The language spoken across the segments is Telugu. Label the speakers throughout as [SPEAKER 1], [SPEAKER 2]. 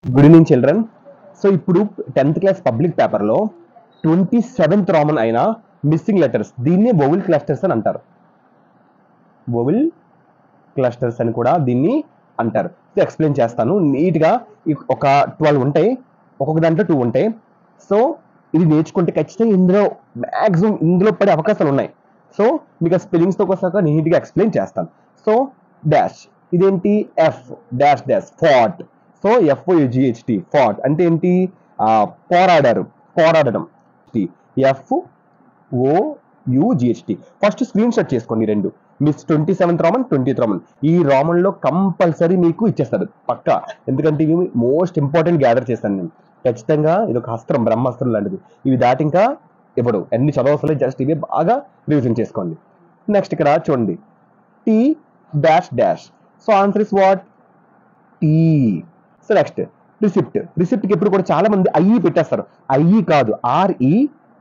[SPEAKER 1] గుడ్ ఈవినింగ్ చిల్డ్రన్ సో ఇప్పుడు టెన్త్ క్లాస్ పబ్లిక్ పేపర్లో ట్వంటీ సెవెంత్ రామన్ అయిన మిస్సింగ్ లెటర్స్ దీన్ని వోవిల్ క్లస్టర్స్ అని అంటారు వోవిల్ క్లస్టర్స్ అని కూడా దీన్ని అంటారు సో ఎక్స్ప్లెయిన్ చేస్తాను నీట్గా ఒక ట్వెల్వ్ ఉంటాయి ఒక్కొక్క దాంట్లో టూ ఉంటాయి సో ఇది నేర్చుకుంటే ఖచ్చితంగా ఇందులో మ్యాక్సిమం ఇందులో పడే అవకాశాలు ఉన్నాయి సో మీకు ఆ స్పెల్లింగ్స్తో వస్తాక నీట్గా ఎక్స్ప్లెయిన్ చేస్తాను సో డాష్ ఇదేంటి F dash dash fought so F O G H T fought అంటే ఏంటి ఆ, పోరాడారు పోరాడడం F O U G H T first screenshot చేసుకోండి ఈ రెండు miss twenty seventh roman twenty roman ఈ రామన్ లో కంపల్సరీ మీకు ఇచ్చేస్తారు పక్క ఎందుకంటే ఇవి మోస్ట్ ఇంపార్టెంట్ గ్యాదర్ చేస్తాను నేను ఖచ్చితంగా ఇది ఒక అస్త్రం బ్రహ్మాస్త్రం లాంటిది ఇవి దాటి ఇంకా ఇవ్వడు అన్ని చదవసలే జస్ట్ ఇవి బాగా రివిజన్ చేసుకోండి నెక్స్ట్ ఇక్కడ చూడండి T dash dash so answer is what T so next receipt receipt కి ఎప్పుడు కూడా చాలా మంది ఐఈ పెట్టేస్తారు ఐఈ కాదు ఆర్ఈ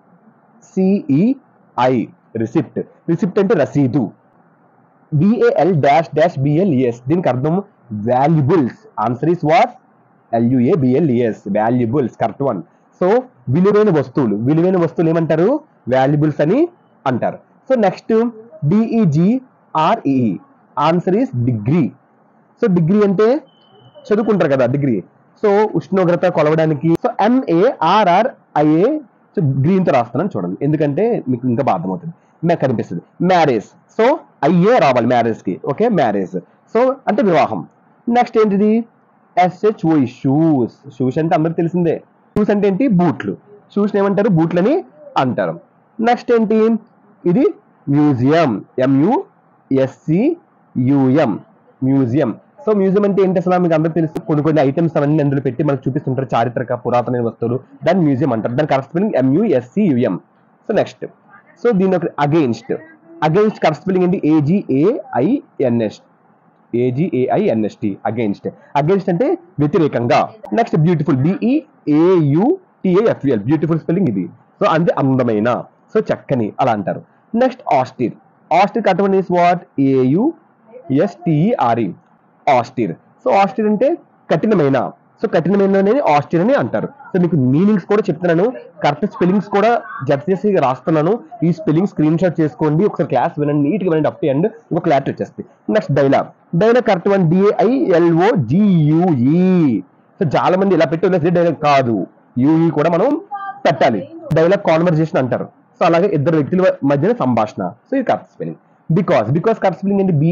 [SPEAKER 1] సిఈఐ రిసిప్ట్ రిసిప్ట్ అంటే రసీదు బిఏఎల్ డాష్ డాష్ బిఎల్ఈఎస్ దీనికి అర్థం valuables answer is what LUA BLES valuables correct one so విలువైన వస్తువులు విలువైన వస్తువులు ఏమంటారు వాల్యుబుల్స్ అని అంటారు so next DEG RE answer is degree so degree అంటే చదువుకుంటారు కదా డిగ్రీ సో ఉష్ణోగ్రత కొలవడానికి so MARR IA so green తో రాస్తున్నాను చూడండి ఎందుకంటే మీకు ఇంకా బాగా అర్థమవుతుంది మే కనిపిస్తుంది మ్యారేజ్ సో అయ్యే రావాలి మ్యారేజ్ కి ఓకే మ్యారేజ్ సో అంటే వివాహం నెక్స్ట్ ఏంటిది ఎస్హెచ్ఓ షూస్ షూస్ అంటే అందరికి తెలిసిందే షూస్ అంటే ఏంటి బూట్లు షూస్ ఏమంటారు బూట్లని అంటారు నెక్స్ట్ ఏంటి ఇది museum MU SC UM museum so museum అంటే ఏంటి అసలు మీకు అందరూ తెలుసు కొన్ని కొన్ని ఐటమ్స్ అవన్నీ అందులో పెట్టి మనకు చూపిస్తుంటారు చారిత్రక పురాతన వస్తువులు దాన్ని మ్యూజియం అంటారు దాని correct spelling MUSC UM so next so దీని ఒక అగెయిన్స్ట్ అగెయిన్స్ట్ కరెక్ట్ స్పెల్లింగ్ ఏంటి ఏజిఏఐఎన్ఎస్ ఏజిఏఐఎన్ఎస్టి అగెయిన్స్ట్ అగెయిన్స్ట్ అంటే వ్యతిరేకంగా next beautiful BEAUTAFL beautiful spelling ఇది సో అంటే అందమైన సో చక్కని అలా అంటారు నెక్స్ట్ ఆస్టిర్ ఆస్టిర్ అటువంటి is what AU STERE austere so austere అంటే కఠినమైన సో కఠినమైన అనేది ఆస్టిర్ అని అంటారు సో మీకు మీనింగ్స్ కూడా చెప్తున్నాను కరెక్ట్ స్పెల్లింగ్స్ కూడా జత చేసి రాస్తున్నాను ఈ స్పెల్లింగ్ స్క్రీన్ షాట్ చేసుకోండి ఒకసారి క్లాస్ వినండి నీట్గా వినండి అప్ అండ్ ఒక క్లారిటీ వచ్చేస్తుంది next dialogue dialogue correct one DILO GUE so చాలా మంది ఇలా పెట్టి వదిలేసి డైలాగ్ కాదు యూఈ కూడా మనం పెట్టాలి డైలాగ్ కాన్వర్జేషన్ అంటారు సో అలాగే ఇద్దరు వ్యక్తుల మధ్యన సంభాషణ సో ఇది correct spelling because because correct spelling ఏంటి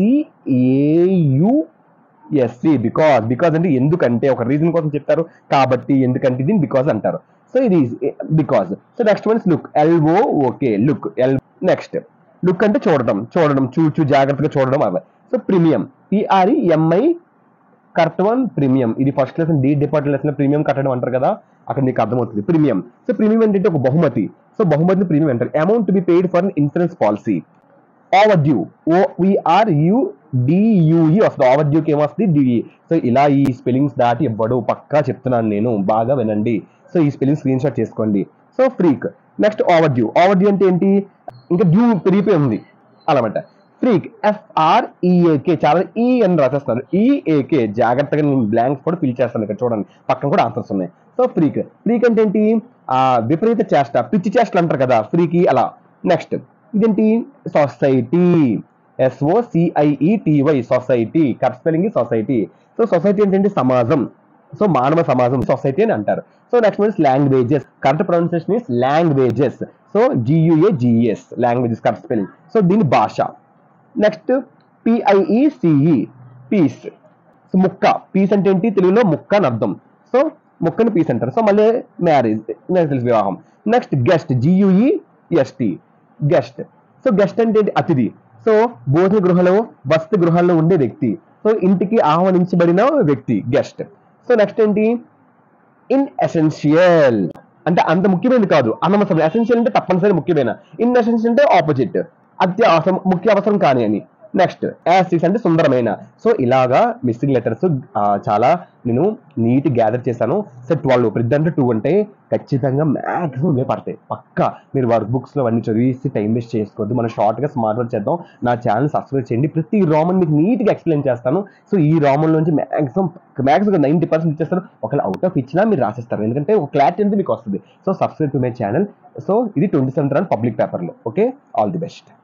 [SPEAKER 1] బిఈసిఏయు ఎస్సి బికాస్ బికాస్ అంటే ఎందుకంటే ఒక రీజన్ కోసం చెప్తారు కాబట్టి ఎందుకంటే ఇది బికాస్ అంటారు సో ఇది because so next once look LO okay look L next look అంటే చూడడం చూడడం చూచు జాగ్రత్తగా చూడడం అవి so premium PRE MI correct one premium ఇది first lesson D department lesson premium కట్టడం అంటారు కదా అక్కడ నీకు అర్థమవుతుంది ప్రీమియం సో ప్రీమియం ఏంటంటే ఒక బహుమతి సో బహుమతిని ప్రీమియం అంటారు amount to be paid for insurance policy over due OVR U DUE వస్తుంది ఓవర్ డ్యూకి ఏమొస్తుంది డిఈ సో ఇలా ఈ స్పెల్లింగ్స్ దాటి ఇవ్వడు పక్కా చెప్తున్నాను నేను బాగా వినండి సో ఈ స్పెల్లింగ్ స్క్రీన్ షాట్ చేసుకోండి so freak next over due over due అంటే ఏంటి ఇంకా డ్యూ పెరిగిపోయి ఉంది అలామాట ఫ్రీక్ ఎఫ్ఆర్ఈఏకే చాలా ఈ అని రాసేస్తున్నారు ఈఏకే జాగ్రత్తగా నేను బ్లాంక్స్ కూడా ఫిల్ చేస్తాను ఇక్కడ చూడండి పక్కన కూడా ఆన్సర్స్ ఉన్నాయి సో ఫ్రీక్ ఫ్రీక్ అంటే ఏంటి ఆ విపరీత చేష్ట పిచ్చి చేష్టలు అంటారు కదా ఫ్రీకి అలా నెక్స్ట్ ఇదేంటి society SO CIETY society correct spelling society so society ఏంటంటే సమాజం సో మానవ సమాజం సొసైటీ అని అంటారు so next means languages correct pronunciation is languages so GUA GS languages correct spelling so దీని భాష నెక్స్ట్ పిఐఈసిఈ పీస్ సో ముక్క పీస్ అంటే ఏంటి తెలుగులో ముక్క అని అర్థం సో ముక్కని పీస్ అంటారు సో మళ్ళీ మ్యారేజ్ నాకు తెలుసు వివాహం next guest GUE ST guest so guest అంటే ఏంటి? అతిథి సో భోజన గృహలో వసతి గృహాల్లో ఉండే వ్యక్తి సో ఇంటికి ఆహ్వానించబడిన వ్యక్తి గెస్ట్ సో నెక్స్ట్ ఏంటి ఇన్ ఎసెన్షియల్ అంటే అంత ముఖ్యమైనది కాదు అనవసరం ఎసెన్షియల్ అంటే తప్పనిసరి ముఖ్యమైన ఇన్ ఎసెన్షియల్ అంటే ఆపోజిట్ అత్య అవసరం ముఖ్య అవసరం కాని అని నెక్స్ట్ యాసిడ్స్ అంటే సుందరమైన సో ఇలాగా మిస్సింగ్ లెటర్స్ చాలా నేను నీట్ గ్యాదర్ చేశాను సో ట్వెల్వ్ ప్రతి అంటే టూ అంటే ఖచ్చితంగా మ్యాక్సిమం ఇవే పడతాయి పక్కా మీరు వర్క్ బుక్స్లో అన్ని చదివేసి టైం వేస్ట్ చేసుకోవద్దు మనం షార్ట్గా స్మార్ట్ వర్క్ చేద్దాం నా ఛానల్ సబ్స్క్రైబ్ చేయండి ప్రతి రామన్ మీకు నీట్గా ఎక్స్ప్లెయిన్ చేస్తాను సో ఈ రామన్ నుంచి మ్యాక్సిమం మ్యాక్సిమం నైంటీ పర్సెంట్ ఇచ్చేస్తారు ఒకవేళ అవుట్ ఆఫ్ ఇచ్చినా మీరు రాసేస్తారు ఎందుకంటే ఒక క్లారిటీ అనేది మీకు వస్తుంది so subscribe to my channel so ఇది ట్వంటీ సెవెంత్ రన్ పబ్లిక్ పేపర్లో ఓకే ఆల్ ది బెస్ట్